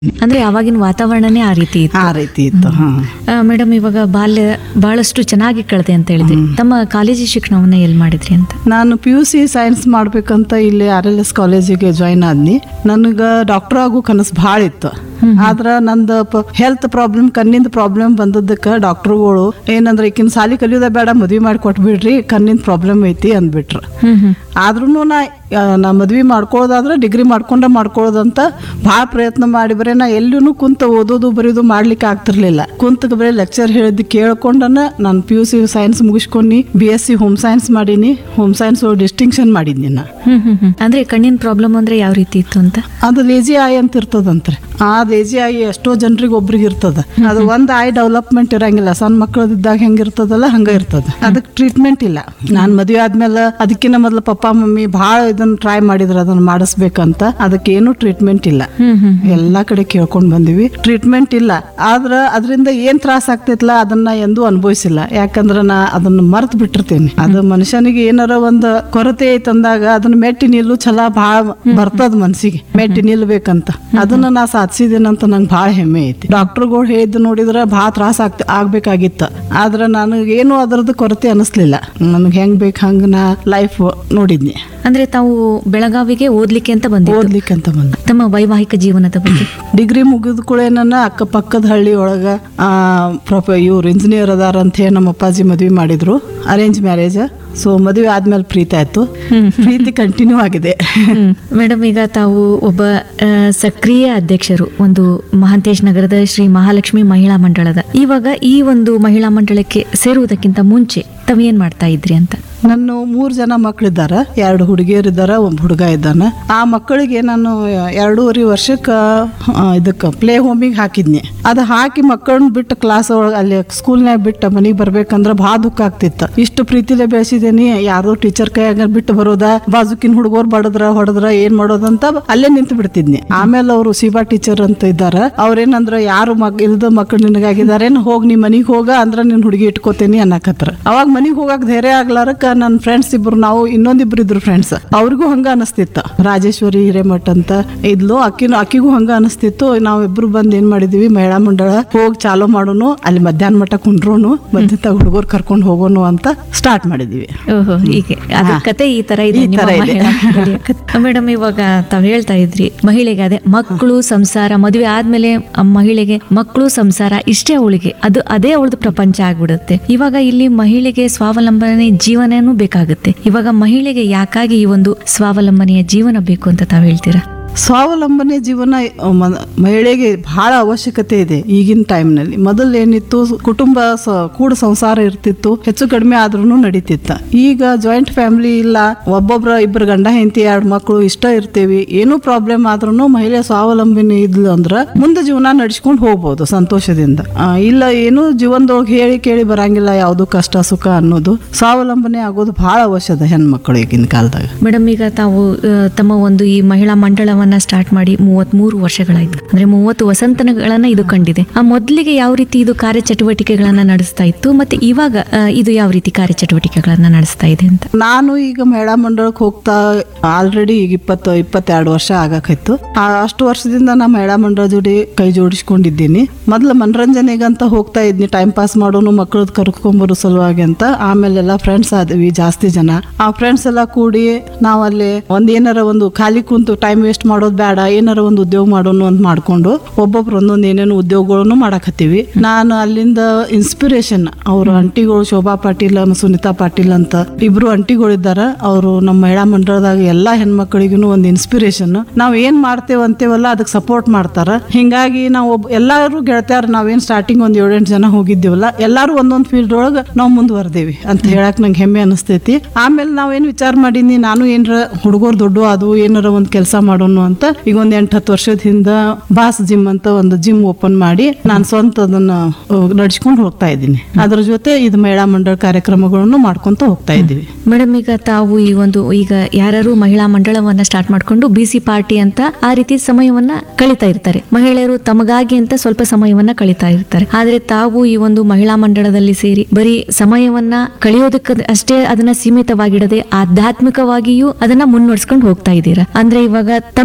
ಅಂದ್ರೆ ಆವಾಗಿನ ವಾತಾವರಣನೇ ಆ ರೀತಿ ಇತ್ತು ಆ ರೀತಿ ಇತ್ತು ಹಾ ಮೇಡಮ್ ಇವಾಗ ಬಾಲ್ಯ ಬಹಳಷ್ಟು ಚೆನ್ನಾಗಿ ಕಳೆದೆ ಅಂತ ಹೇಳಿದ್ರಿ ತಮ್ಮ ಕಾಲೇಜಿ ಶಿಕ್ಷಣವನ್ನ ಎಲ್ಲಿ ಮಾಡಿದ್ರಿ ಅಂತ ನಾನು ಪಿ ಯು ಸಿ ಸೈನ್ಸ್ ಮಾಡ್ಬೇಕಂತ ಇಲ್ಲಿ ಆರ್ ಎಲ್ ಎಸ್ ಕಾಲೇಜಿಗೆ ಜಾಯ್ನ್ ಆದ್ನಿ ನನಗೆ ಡಾಕ್ಟರ್ ಆಗೋ ಕನಸು ಭಾಳ ಇತ್ತು ಆದ್ರೆ ನಂದು ಹೆಲ್ತ್ ಪ್ರಾಬ್ಲಮ್ ಕಣ್ಣಿಂದ ಪ್ರಾಬ್ಲಮ್ ಬಂದದ್ದಕ್ಕೆ ಡಾಕ್ಟರ್ಗಳು ಏನಂದ್ರೆ ಈಕಿನ ಸಾಲಿ ಕಲಿಯೋದ ಬೇಡ ಮದ್ವೆ ಮಾಡಿ ಕೊಟ್ಬಿಡ್ರಿ ಕಣ್ಣಿಂದ ಪ್ರಾಬ್ಲಮ್ ಐತಿ ಅಂದ್ಬಿಟ್ರು ಹ್ಮ್ ಹ್ಮ್ ಆದ್ರೂ ನಾ ಆ, ನಾ ಮದ್ವೆ ಮಾಡ್ಕೊಳ್ಳೋದಾದ್ರೆ ಡಿಗ್ರಿ ಮಾಡ್ಕೊಂಡ ಮಾಡ್ಕೊಳ್ಳೋದಂತ ಭಾಳ ಪ್ರಯತ್ನ ಮಾಡಿ ಬರೀ ನಾ ಎಲ್ಲೂ ಕುಂತ ಓದೋದು ಬರೆಯೋದು ಮಾಡ್ಲಿಕ್ಕೆ ಆಗ್ತಿರ್ಲಿಲ್ಲ ಕುಂತ ಬರೀ ಲೆಕ್ಚರ್ ಹೇಳಿದ್ದು ಕೇಳ್ಕೊಂಡನ ನಾನು ಪಿ ಯು ಸಿ ಸೈನ್ಸ್ ಮುಗಿಸ್ಕೊಂಡು B S C home science ಮಾಡೀನಿ ಹೋಮ್ ಸೈನ್ಸ್ ಡಿಸ್ಟಿಂಕ್ಷನ್ ಮಾಡಿದ್ನಿ ನಾ ಹ್ಮ್ ಹ್ಮ್ ಹ್ಮ್ ಅಂದ್ರೆ ಕಣ್ಣಿನ ಪ್ರಾಬ್ಲಮ್ ಅಂದ್ರೆ ಯಾವ ರೀತಿ ಇತ್ತು ಅಂತ ಅದು ಲೇಜಿ ಐ ಅಂತ ಇರ್ತದಂತ್ರಿ ಆ ಲೇಜಿ ಐ ಎಷ್ಟೋ ಜನರಿಗೆ ಒಬ್ರಿಗೆ ಇರ್ತದ ಅದು ಒಂದ್ ಐ ಡೆವಲಪ್ಮೆಂಟ್ ಇರಂಗಿಲ್ಲ ಸಣ್ಣ ಮಕ್ಕಳದಿದ್ದಾಗ ಹೆಂಗಿರ್ತದಲ್ಲ ಹಂಗ ಇರ್ತದ ಅದಕ್ಕೆ ಟ್ರೀಟ್ಮೆಂಟ್ ಇಲ್ಲ ನಾನ್ ಮದ್ವೆ ಆದ್ಮೇಲೆ ಅದಕ್ಕಿಂತ ಮೊದಲು ಪಪ್ಪ ಮಮ್ಮಿ ಭಾಳ ಇದನ್ನ ಟ್ರೈ ಮಾಡಿದ್ರ ಅದನ್ನ ಮಾಡಿಸ್ಬೇಕಂತ ಅದಕ್ಕೆ ಏನು ಟ್ರೀಟ್ಮೆಂಟ್ ಇಲ್ಲ ಹ್ಮ್ ಹ್ಮ್ ಎಲ್ಲಾ ಕಡೆ ಕೇಳ್ಕೊಂಡ್ ಬಂದಿವಿ ಟ್ರೀಟ್ಮೆಂಟ್ ಇಲ್ಲ ಆದ್ರ ಅದರಿಂದ ಏನ್ ತ್ರಾಸ ಆಗ್ತೈತ್ಲ ಅದನ್ನ ಎಂದೂ ಅನುಭವಿಸಿಲ್ಲ ಯಾಕಂದ್ರ ನಾ ಅದನ್ನ ಮರ್ತ್ ಬಿಟ್ಟಿರ್ತೇನೆ ಅದು ಮನುಷ್ಯನಿಗೆ ಏನಾರ ಒಂದ್ ಕೊರತೆ ಐತಂದಾಗ ಅದನ್ನ ಮೆಟ್ಟಿ ನಿಲ್ಲು ಛಲ ಭಾಳ ಬರ್ತದ ಮನ್ಸಿಗೆ ಮೆಟ್ಟಿ ನಿಲ್ಬೇಕಂತ ಅದನ್ನ ನಾ ಸಾಧಿಸಿದೇನಂತ ನಂಗೆ ಭಾಳ ಹೆಮ್ಮೆ ಐತಿ ಡಾಕ್ಟರ್ಗಳು ಹೇಳಿದ್ದು ನೋಡಿದ್ರ ಭಾಳ ತ್ರಾಸ ಆಗ್ತ ಆಗ್ಬೇಕಾಗಿತ್ತ ಆದ್ರ ನನಗೆ ಏನು ಅದರದ್ದು ಕೊರತೆ ಅನಿಸ್ಲಿಲ್ಲ ನನಗೆ ಹೆಂಗ್ ಬೇಕು ಹಂಗ ನಾ ಲೈಫ್ ನೋಡಿದ್ನಿ ಅಂದ್ರೆ ತಾವು ಬೆಳಗಾವಿಗೆ ಓದ್ಲಿಕ್ಕೆ ಅಂತ ಬಂದಿದ್ದು ಓದ್ಲಿಕ್ಕೆ ಅಂತ ಬಂದ ತಮ್ಮ ವೈವಾಹಿಕ ಜೀವನದ ಬಗ್ಗೆ ಡಿಗ್ರಿ ಮುಗಿದ ಕೂಡ ನನ್ನ ಅಕ್ಕಪಕ್ಕದ ಹಳ್ಳಿ ಒಳಗ ಆ, ಪ್ರೊಫ ಇವ್ರು ಇಂಜಿನಿಯರ್ ಅದಾರ ಅಂತ ಹೇಳಿ ನಮ್ಮ ಅಪ್ಪಾಜಿ ಮದ್ವೆ ಮಾಡಿದ್ರು ಅರೇಂಜ್ ಮ್ಯಾರೇಜ್ ಸೊ ಮದುವೆ ಆದ್ಮೇಲೆ ಪ್ರೀತಿ ಆಯ್ತು ಪ್ರೀತಿ ಕಂಟಿನ್ಯೂ ಆಗಿದೆ ಮೇಡಮ್ ಈಗ ತಾವು ಒಬ್ಬ ಆ, ಸಕ್ರಿಯ ಅಧ್ಯಕ್ಷರು ಒಂದು ಮಹಾಂತೇಶ್ ನಗರದ ಶ್ರೀ ಮಹಾಲಕ್ಷ್ಮಿ ಮಹಿಳಾ ಮಂಡಳದ ಇವಾಗ ಈ ಒಂದು ಮಹಿಳಾ ಮಂಡಳಕ್ಕೆ ಸೇರುವುದಕ್ಕಿಂತ ಮುಂಚೆ ತಾವು ಏನ್ ಮಾಡ್ತಾ ಇದ್ರಿ ಅಂತ ನನ್ನ ಮೂರು ಜನ ಮಕ್ಕಳಿದ್ದಾರೆ ಎರಡು ಹುಡುಗಿಯರಿದ್ದಾರೆ ಒಬ್ಬ ಹುಡುಗ ಇದ್ದಾನೆ ಆ ಮಕ್ಕಳಿಗೆ ನಾನು ಎರಡೂವರೆ ವರ್ಷಕ್ಕೆ ಇದಕ್ಕೆ ಪ್ಲೇ ಹೋಮಿಗೆ ಹಾಕಿದ್ನಿ ಅದು ಹಾಕಿ ಮಕ್ಕಳನ್ನ ಬಿಟ್ಟು ಕ್ಲಾಸ್ ಒಳಗೆ ಅಲ್ಲಿ ಸ್ಕೂಲ್ನಾಗ ಬಿಟ್ಟು ಮನೆಗೆ ಬರ್ಬೇಕಂದ್ರೆ ಭಾಳ ದುಃಖ ಆಗ್ತಿತ್ತು ಇಷ್ಟು ಪ್ರೀತಿಲೇ ಬೆಳೆಸಿದೇನಿ ಯಾರೋ ಟೀಚರ್ ಕೈಯಾಗ ಬಿಟ್ಟು ಬರೋದ ಬಾಜುಕಿನ ಹುಡುಗರು ಬಡದ್ರ ಹೊಡೆದ್ರ ಏನ್ ಮಾಡೋದಂತ ಅಲ್ಲೇ ನಿಂತು ಬಿಡ್ತಿದ್ನಿ ಆಮೇಲೆ ಅವರು ಶಿವಾ ಟೀಚರ್ ಅಂತ ಇದ್ದಾರೆ ಅವ್ರೇನಂದ್ರ ಯಾರು ಮಕ್ ಇಲ್ದ ಮಕ್ಕಳು ನಿನಗಾಗಿದ್ದಾರೆ ಹೋಗಿ ನೀ ಮನಿಗೆ ಹೋಗ ಅಂದ್ರ ನಿನ್ ಹುಡುಗಿ ಇಟ್ಕೋತೇನಿ ಅನ್ನಕತ್ರ ಅವಾಗ ಮನಿಗೆ ಹೋಗಕ್ ಧೈರ್ಯ ಆಗ್ಲಾರಕ್ಕ ನನ್ನ ಫ್ರೆಂಡ್ಸ್ ಇಬ್ರು ನಾವು ಇನ್ನೊಂದಿಬ್ರು ಇದ್ರು ಫ್ರೆಂಡ್ಸ್ ಅವ್ರಿಗೂ ಹಂಗ ಅನಿಸ್ತಿತ್ತು ರಾಜೇಶ್ವರಿ ಹಿರೇಮಠ್ ಅಂತ ಇದ್ಲು ಅಕ್ಕಿನೂ ಅಕ್ಕಿಗೂ ಹಂಗ ಅನಿಸ್ತಿತ್ತು ನಾವಿಬ್ರು ಬಂದ್ ಏನ್ ಮಾಡಿದ್ವಿ ಮಹಿಳಾ ಮಂಡಳ ಹೋಗಿ ಚಾಲೂ ಮಾಡೋನು ಅಲ್ಲಿ ಮಧ್ಯಾಹ್ನ ಮಟ್ಟ ಕುಂಡ್ರೋನು ಮಧ್ಯದ ಹುಡುಗರು ಕರ್ಕೊಂಡು ಹೋಗೋನು ಅಂತ ಸ್ಟಾರ್ಟ್ ಮಾಡಿದ್ವಿ ಓಹೋ ಹೀಗೆ ಅದ್ರ ಕತೆ ಈ ತರ ಇದೆ ಈ ನಿಮ್ಮ ತರ ಇದೆ. ಮಹಿಳಾ ಮಂಡಳಿಯ ಕತೆ. ಮೇಡಮ್ ಇವಾಗ ತಾವ್ ಹೇಳ್ತಾ ಇದ್ರಿ ಮಹಿಳೆಗೆ ಅದೇ ಮಕ್ಕಳು ಸಂಸಾರ ಮದುವೆ ಆದ್ಮೇಲೆ ಆ ಮಹಿಳೆಗೆ ಮಕ್ಕಳು ಸಂಸಾರ ಇಷ್ಟೇ ಅವಳಿಗೆ ಅದು ಅದೇ ಅವಳದು ಪ್ರಪಂಚ ಆಗ್ಬಿಡುತ್ತೆ ಇವಾಗ ಇಲ್ಲಿ ಮಹಿಳೆಗೆ ಸ್ವಾವಲಂಬನೆ ಜೀವನನೂ ಬೇಕಾಗುತ್ತೆ ಇವಾಗ ಮಹಿಳೆಗೆ ಯಾಕಾಗಿ ಈ ಒಂದು ಸ್ವಾವಲಂಬನೆಯ ಜೀವನ ಬೇಕು ಅಂತ ತಾವ್ ಹೇಳ್ತೀರಾ ಸ್ವಾವಲಂಬನೆ ಜೀವನ ಅ, ಮ- ಮಹಿಳೆಗೆ ಬಹಳ ಅವಶ್ಯಕತೆ ಇದೆ ಈಗಿನ ಟೈಮ್ನಲ್ಲಿ ಮೊದಲು ಏನಿತ್ತು ಕುಟುಂಬ ಸ- ಕೂಡ ಸಂಸಾರ ಇರ್ತಿತ್ತು ಹೆಚ್ಚು ಕಡಿಮೆ ಆದ್ರೂ ನಡೀತಿತ್ತ ಈಗ ಜಾಯಿಂಟ್ ಫ್ಯಾಮಿಲಿ ಇಲ್ಲ ಒಬ್ಬೊಬ್ರ ಇಬ್ಬರು ಗಂಡ ಹೆಂಡತಿ ಎರಡು ಮಕ್ಕಳು ಇಷ್ಟ ಇರ್ತೀವಿ ಏನೂ ಪ್ರಾಬ್ಲಮ್ ಆದ್ರೂ ಮಹಿಳೆ ಸ್ವಾವಲಂಬನೆ ಇದ್ಲು ಅಂದ್ರ ಮುಂದೆ ಜೀವನ ನಡ್ಸ್ಕೊಂಡು ಹೋಗ್ಬೋದು ಸಂತೋಷದಿಂದ ಆ, ಇಲ್ಲ ಏನು ಜೀವನದೊಳಗೆ ಹೇಳಿ ಕೇಳಿ ಬರಂಗಿಲ್ಲ ಯಾವುದು ಕಷ್ಟ ಸುಖ ಅನ್ನೋದು ಸ್ವಾವಲಂಬನೆ ಆಗೋದು ಬಹಳ ಅವಶ್ಯದ ಹೆಣ್ಮಕ್ಳು ಈಗಿನ ಕಾಲದಾಗ ಮೇಡಮ್ ಈಗ ತಾವು ಆ, ತಮ್ಮ ಒಂದು ಈ ಮಹಿಳಾ ಮಂಡಳವನ್ನ ಸ್ಟಾರ್ಟ್ ಮಾಡಿ ಮೂವತ್ತ್ ಮೂರು ವರ್ಷಗಳಾಯ್ತು ಅಂದ್ರೆ ಮೂವತ್ತು ವಸಂತನಗಳನ್ನ ಇದು ಕಂಡಿದೆ ಆ ಮೊದಲಿಗೆ ಯಾವ ರೀತಿ ಇದು ಕಾರ್ಯಚಟುವಟಿಕೆಗಳನ್ನ ನಡೆಸ್ತಾ ಇತ್ತು ಮತ್ತೆ ಇವಾಗ ಆ, ಇದು ಯಾವ ರೀತಿ ಕಾರ್ಯಚಟುವಟಿಕೆಗಳನ್ನ ನಡೆಸ್ತಾ ಇದೆ ಅಂತ ನಾನು ಈಗ ಮಹಿಳಾ ಮಂಡಳಕ್ಕೆ ಹೋಗ್ತಾ ಆಲ್ರೆಡಿ ಈಗ ಇಪ್ಪತ್ತು ಇಪ್ಪತ್ತೆರಡು ವರ್ಷ ಆಗಕೈತು ಆ ಅಷ್ಟು ವರ್ಷದಿಂದ ನಾ ಮಹಿಳಾ ಮಂಡಳ ಜೋಡಿ ಕೈ ಜೋಡಿಸ್ಕೊಂಡಿದ್ದೀನಿ ಮೊದ್ಲು ಮನರಂಜನೆಗಂತ ಹೋಗ್ತಾ ಇದ್ನಿ ಟೈಮ್ ಪಾಸ್ ಮಾಡೋನು ಮಕ್ಕಳದ್ ಕರ್ಕೊಂಬರೋ ಸಲುವಾಗಿ ಅಂತ ಆಮೇಲೆ ಎಲ್ಲ ಫ್ರೆಂಡ್ಸ್ ಆದ್ವಿ ಜಾಸ್ತಿ ಜನ ಆ ಫ್ರೆಂಡ್ಸ್ ಎಲ್ಲ ಕೂಡಿ ನಾವು ಅಲ್ಲಿ ಒಂದ್ ಏನಾರ ಒಂದು ಖಾಲಿ ಕುಂತು ಟೈಮ್ ವೇಸ್ಟ್ ಮಾಡೋದು ಬೇಡ ಏನಾರ ಒಂದು ಉದ್ಯೋಗ ಮಾಡೋನು ಅಂತ ಮಾಡ್ಕೊಂಡು ಒಬ್ಬೊಬ್ರು ಒಂದೊಂದು ಏನೇನು ಉದ್ಯೋಗಗಳನ್ನು ಮಾಡಕತ್ತೀವಿ ನಾನು ಅಲ್ಲಿಂದ ಇನ್ಸ್ಪಿರೇಷನ್ ಅವ್ರ ಅಂಟಿಗಳು ಶೋಭಾ ಪಾಟೀಲ್ ಮ- ಸುನೀತಾ ಪಾಟೀಲ್ ಅಂತ ಇಬ್ರು ಅಂಟಿಗಳಿದ್ದಾರೆ ಅವರು ನಮ್ಮ ಮಹಿಳಾ ಮಂಡಳದಾಗ ಎಲ್ಲಾ ಹೆಣ್ಮಕ್ಳಿಗೂ ಒಂದು ಇನ್ಸ್ಪಿರೇಷನ್ ನಾವ್ ಏನ್ ಮಾಡ್ತೇವೆ ಅಂತೇವಲ್ಲ ಅದಕ್ಕೆ ಸಪೋರ್ಟ್ ಮಾಡ್ತಾರ ಹಿಂಗಾಗಿ ನಾವು ಒಬ್ಬ ಎಲ್ಲಾರು ಗೆಳತ್ಯಾರ ನಾವೇನ್ ಸ್ಟಾರ್ಟಿಂಗ್ ಒಂದ್ ಏಳೆಂಟು ಜನ ಹೋಗಿದ್ದೀವಲ್ಲ ಎಲ್ಲಾರು ಒಂದೊಂದ್ ಫೀಲ್ಡ್ ಒಳಗ ನಾವು ಮುಂದುವರೆದೇವಿ ಅಂತ ಹೇಳಕ್ ನಂಗೆ ಹೆಮ್ಮೆ ಅನಿಸ್ತೈತಿ ಆಮೇಲೆ ನಾವೇನ್ ವಿಚಾರ ಮಾಡೀನಿ ನಾನು ಏನ್ರ ಹುಡುಗರು ದೊಡ್ಡ ಅದು ಏನಾರ ಒಂದ್ ಕೆಲಸ ಮಾಡೋನು ಅಂತ ಈಗ ಒಂದ್ ಎಂಟು ಹತ್ತು ವರ್ಷದ ಹಿಂದ ಬಾಸ್ ಜಿಮ್ ಅಂತ ಒಂದು ಜಿಮ್ ಓಪನ್ ಮಾಡಿ ನಾನು ಸ್ವಂತ ಅದನ್ನ ನಡ್ಸ್ಕೊಂಡು ಹೋಗ್ತಾ ಇದ್ದೀನಿ ಅದ್ರ ಜೊತೆ ಇದು ಮಹಿಳಾ ಮಂಡಳ ಕಾರ್ಯಕ್ರಮಗಳನ್ನು ಮಾಡ್ಕೊಂತ ಹೋಗ್ತಾ ಇದ್ದೀವಿ ಮೇಡಮ್ ಈಗ ತಾವು ಈ ಒಂದು ಈಗ ಯಾರು ಮಹಿಳಾ ಮಂಡಳವನ್ನ ಸ್ಟಾರ್ಟ್ ಮಾಡ್ಕೊಂಡು ಬಿ ಸಿ ಪಾರ್ಟಿ ಅಂತ ಆ ರೀತಿ ಸಮಯವನ್ನ ಕಳೀತಾ ಇರ್ತಾರೆ ಮಹಿಳೆಯರು ತಮಗಾಗಿ ಅಂತ ಸ್ವಲ್ಪ ಸಮಯವನ್ನ ಕಳೀತಾ ಇರ್ತಾರೆ ಆದ್ರೆ ತಾವು ಈ ಒಂದು ಮಹಿಳಾ ಮಂಡಳದಲ್ಲಿ ಸೇರಿ ಬರೀ ಸಮಯವನ್ನ ಕಳೆಯೋದಕ್ಕೆ ಅಷ್ಟೇ ಅದನ್ನ ಸೀಮಿತವಾಗಿಡದೆ ಆಧ್ಯಾತ್ಮಿಕವಾಗಿಯೂ ಅದನ್ನ ಮುನ್ನಡೆಸ್ಕೊಂಡು ಹೋಗ್ತಾ ಇದ್ದೀರಾ ಅಂದ್ರೆ ಇವಾಗ ತಮ್ಮ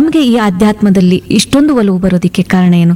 ತಮಗೆ ಈ ಅಧ್ಯಾತ್ಮದಲ್ಲಿ ಇಷ್ಟೊಂದು ಒಲವು ಬರೋದಿಕ್ಕೆ ಕಾರಣ ಏನು